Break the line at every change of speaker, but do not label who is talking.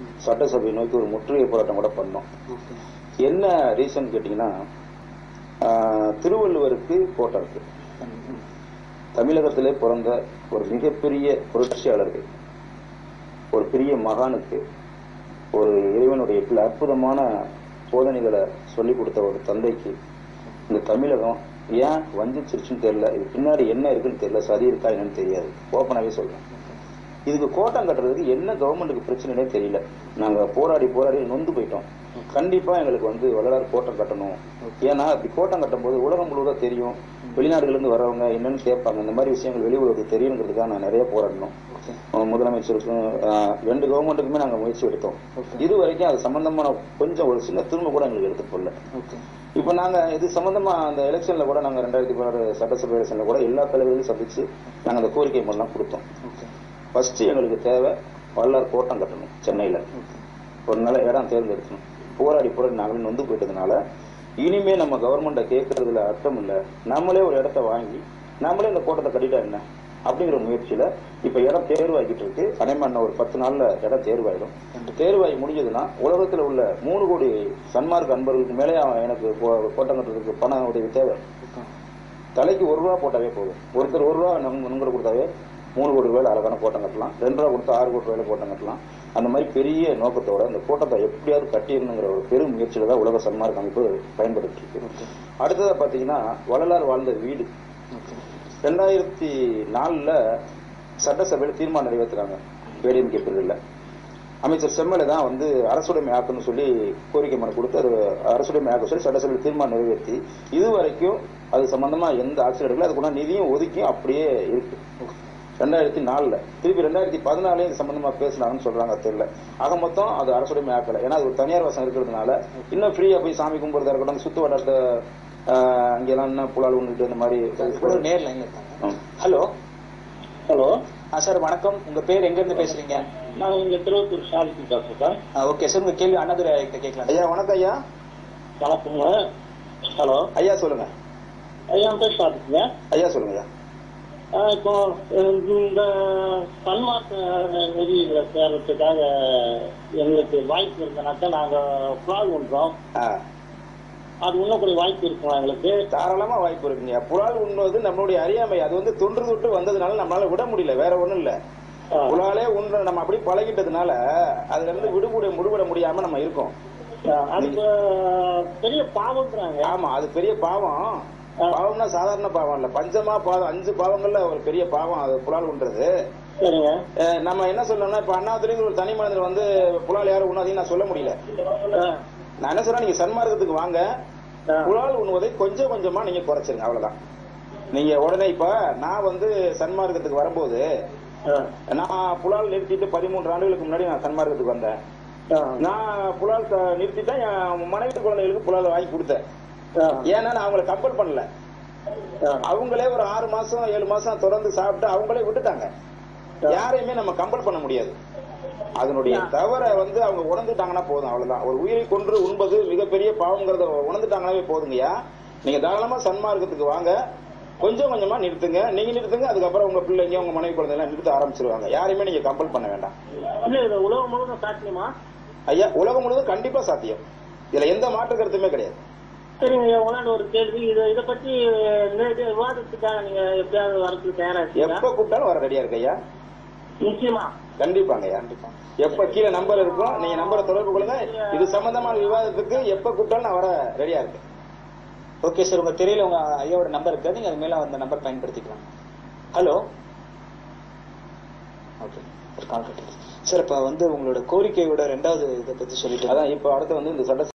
சட்டசபை நோக்கி ஒரு முற்றுகை போராட்டம் கூட பண்ணோம்
ஓகே
என்ன ரீசன் கேட்டீங்கன்னா ஆஹ், திருவள்ளுவருக்கு கோட்டை இருக்கு
ம்.
தமிழகத்திலே பிறந்த ஒரு மிகப்பெரிய புரட்சியாளர்கள் ஒரு பெரிய மகானுக்கு ஒரு இறைவனுடைய பிள்ளை அற்புதமான போதனைகளை சொல்லிக் கொடுத்த ஒரு தந்தைக்கு இந்த தமிழகம் ஏன் வஞ்சிச்சிருச்சுன்னு தெரியல இது பின்னாடி என்ன இருக்குன்னு தெரியல சதி இருக்கா என்னன்னு தெரியாது ஓப்பனாவே சொல்றேன் இதுக்கு கோட்டம் கட்டுறதுக்கு என்ன கவர்மெண்ட்டுக்கு பிரச்சனைனே தெரியல நாங்க போராடி போராடி நொந்து போயிட்டோம் கண்டிப்பா எங்களுக்கு வந்து வள்ளலார் கோட்டம் கட்டணும் ஏன்னா அப்படி கோட்டம் கட்டும்போது உலகம் முழுவதும் தெரியும் வெளிநாடுகள்ல இருந்து வரவங்க என்னன்னு கேட்பாங்க இந்த மாதிரி விஷயங்கள் வெளி உலகத்துக்கு தெரியணுங்கிறதுக்காக நான் நிறைய போராடணும்
ஓகே
அஹ் முதலமைச்சருக்கும் அஹ் ரெண்டு கவர்மெண்ட்டுக்குமே நாங்க முயற்சி எடுத்தோம்
ஓகே
இது வரைக்கும் அது சம்பந்தமான கொஞ்சம் ஒரு சின்ன திரும்ப கூட எங்களுக்கு எடுத்து போடல
ஓகே
இப்ப நாங்க இது சம்பந்தமா அந்த எலெக்ஷன்ல கூட நாங்க ரெண்டாயிரத்தி பதினாறு சட்டசபை எலெக்ஷன்ல கூட எல்லா தலைவர்களையும் சந்திச்சு நாங்க அந்த கோரிக்கை எல்லாம் கொடுத்தோம்
ஓகே
ஃபர்ஸ்ட் எங்களுக்கு தேவை வல்லார் கோட்டம் கட்டணும் சென்னையில
ஓகே
ஒரு நல்ல இடம் தேர்ந்தெடுக்கணும் போராடி போராடி நாங்களே நொந்து போயிட்டதுனால இனிமே நம்ம கவர்மெண்ட்டை கேட்கறதுல அர்த்தம் இல்ல நம்மளே ஒரு இடத்த வாங்கி நம்மளே இந்த கோட்டத்தை கட்டிட்டா என்ன அப்படிங்கிற முயற்சியில இப்ப இடம் தேர்வாகிட்டு இருக்கு அனைமண்ண ஒரு பத்து நாள்ல இடம் தேர்வாயிடும் தேர்வாகி முடிஞ்சதுன்னா உலகத்துல உள்ள மூணு கோடி சன்மார்க் அன்பர்களுக்கு மேலே அவன் எனக்கு கோ- கோட்டம் கட்டுறதுக்கு பண உதவி தேவை
ஓகே
தலைக்கு ஒரு ரூபா போட்டாவே போதும் ஒருத்தர் ஒரு ரூபா நம்ம நுங்கர கொடுத்தாவே மூணு கோடி ரூபாய் அழகான கோட்டம் கட்டலாம் ரெண்டு ரூபா கொடுத்தா ஆறு கோடி ரூபாயில கோட்டம் கட்டலாம் அந்த மாதிரி பெரிய நோக்கத்தோட இந்த கோட்டத்தை எப்படியாவது கட்டிடணுங்கிற ஒரு பெரும் முயற்சியில தான் உலக சன்மார்க் அமைப்பு பயன்படுத்தி இருக்கு
ஓகே
அடுத்ததா பாத்தீங்கன்னா வள்ளலார் வாழ்ந்த வீடு
ஓகே
ரெண்டாயிரத்தி நாலுல சட்டசபையில தீர்மானம் நிறைவேற்றுறாங்க ஏடிஎம்கே பிரிவில் அமைச்சர் செம்மலை தான் வந்து அரசுடைமை ஆக்கணும்னு சொல்லி கோரிக்கை மனு கொடுத்து அது அரசுடைமை ஆக்க சொல்லி சட்டசபையில் தீர்மானம் நிறைவேற்றி இது வரைக்கும் அது சம்பந்தமா எந்த ஆக்சிடென்ட் இல்லை அதுக்குள்ள நிதியும் ஒதுக்கியும் அப்படியே இருக்கு ரெண்டாயிரத்தி நாலுல திருப்பி ரெண்டாயிரத்தி பதினாலே இது சம்பந்தமா பேசினாங்கன்னு சொல்றாங்க தெரியல ஆக மொத்தம் அது அரசுடைமை ஆக்கல ஏன்னா அது ஒரு தனியார் வசம் இருக்கிறதுனால இன்னும் ஃப்ரீயா போய் சாமி கும்பிடுறதா இருக்கட்டும் அந்த சுத்து வட்டாரத்தை ஆஹ், அங்கெல்லாம் என்ன புலால் உண்டுட்டு இந்த மாதிரி
கூட நேர் லைன்ல இருக்காங்க
ம்.
ஹலோ
ஹலோ
ஆ சார் வணக்கம் உங்க பேர் எங்க இருந்து பேசுறீங்க
நான் இங்க திருவத்தூர் சாதிக்கு பேசுறேன் சார்
ஆ, ஓகே சார் உங்க கேள்வி அண்ணாதுரை கிட்ட கேட்கலாம்
ஐயா வணக்கம் ஐயா
வணக்கங்க ஹலோ
ஐயா சொல்லுங்க
ஐயா என் பேர் சாதிக்குங்க
ஐயா சொல்லுங்க ஐயா
ஆஹ் இப்போ அஹ் இந்த சன்மார்க்க நெறியில சேர்றதுக்காக எங்களுக்கு வாய்ப்பு இருந்தனாக்கா நாங்க பிளான் பண்றோம்
ஆ,
அது இன்னும் கூட வாய்ப்பு இருக்குமா எங்களுக்கு
தாராளமா வாய்ப்பு இருக்குங்க புலால் உண்ணுவது நம்மளுடைய அறியாமை அது வந்து தொன்று தொட்டு வந்ததுனால நம்மளால விட முடியல வேற ஒண்ணும் இல்ல
ஆ.
புலாலே உண்ற நம்ம அப்படி பழகிட்டதுனால அதுல இருந்து விடுபட விடுபட முடியாம நம்ம இருக்கோம்
ஆஹ் அது இப்ப பெரிய பாவம்ன்றாங்க
ஆமா அது பெரிய பாவம் பாவம்னா சாதாரண பாவம் இல்ல பஞ்சமா பாவம் அஞ்சு பாவங்கள்ல ஒரு பெரிய பாவம் அது புலால் உண்றது
சரிங்க
அஹ் நம்ம என்ன சொல்லணும்னா இப்ப அண்ணாதுரைங்கிற ஒரு தனி மனிதர் வந்து புலால் யாரும் உண்ணாதீங்கன்னு நான் சொல்ல முடியல
ஆஹ்
நான் என்ன சொல்றேன் நீங்க சன்மார்க்கத்துக்கு வாங்க
ஆஹ்
புலால் உண்ணுவதை கொஞ்சம் கொஞ்சமா நீங்க குறைச்சிருங்க அவ்வளவுதான் நீங்க உடனே இப்ப நான் வந்து சன்மார்க்கத்துக்கு வரும்போது
ஆஹ்
நான் புலால் நிறுத்திட்டு பதிமூன்று ஆண்டுகளுக்கு முன்னாடி நான் சன்மார்க்கத்துக்கு வந்தேன்
ஆஹ்
நான் புலால் த- நிறுத்திட்டேன் என் மனைவி குழந்தைகளுக்கு புலால் வாங்கி கொடுத்தேன்
ஆஹ்
ஏன்னா நான் அவங்களை கம்பல் பண்ணல
ஆஹ்
அவங்களே ஒரு ஆறு மாசம் ஏழு மாசம் தொடர்ந்து சாப்பிட்டு அவங்களே விட்டுட்டாங்க யாரையுமே நம்ம கம்பல் பண்ண முடியாது அதனுடைய தவறை வந்து அவங்க உணர்ந்துட்டாங்கன்னா போதும் அவ்வளவுதான் ஒரு உயிரை கொன்று உண்பது மிகப்பெரிய பாவங்கிறத உணர்ந்துட்டாங்கன்னாவே போதுங்கய்யா நீங்க தாராளமா சன்மார்க்கத்துக்கு வாங்க கொஞ்சம் கொஞ்சமா நிறுத்துங்க நீங்க நிறுத்துங்க அதுக்கப்புறம் உங்க பிள்ளைங்க உங்க மனைவி குழந்தைங்க நிறுத்த ஆரம்பிச்சிருவாங்க யாரையுமே நீங்க கம்பல் பண்ண வேண்டாம்
இல்ல இது உலகம் முழுவதும் சாத்தியமா
ஐயா உலகம் முழுவதும் கண்டிப்பா சாத்தியம் இதுல எந்த மாற்று கருத்துமே கிடையாது
சரிங்க ஐயா, உங்களாண்ட ஒரு கேள்வி இதை இதை பத்தி நேரடியா விவாதத்துக்காக நீங்க எப்படியாவது வரதுக்கு தயாரா இருக்கீங்களா
எப்ப கூப்பிட்டாலும் வர ரெடியா இருக்கு ஐயா
நிச்சயமா
கண்டிப்பாங்க ஐயா எப்ப கீழே நம்பர் இருக்கும் நீங்க நம்பரை தொடர்பு கொள்ளுங்க இது சம்பந்தமான விவாதத்துக்கு எப்ப கூப்பிட்டாலும் நான் வர ரெடியா இருக்கேன்
ஓகே சார் உங்க தெரியல உங்க ஐயாவோட நம்பர் இருக்கு நீங்க அது மேல அந்த நம்பர் பயன்படுத்திக்கலாம் ஹலோ ஓகே ஒரு கால் கட்டி சார் இப்ப வந்து உங்களோட கோரிக்கையோட ரெண்டாவது இதை பத்தி சொல்லிட்டு
அதான் இப்ப அடுத்து வந்து இந்த சட்ட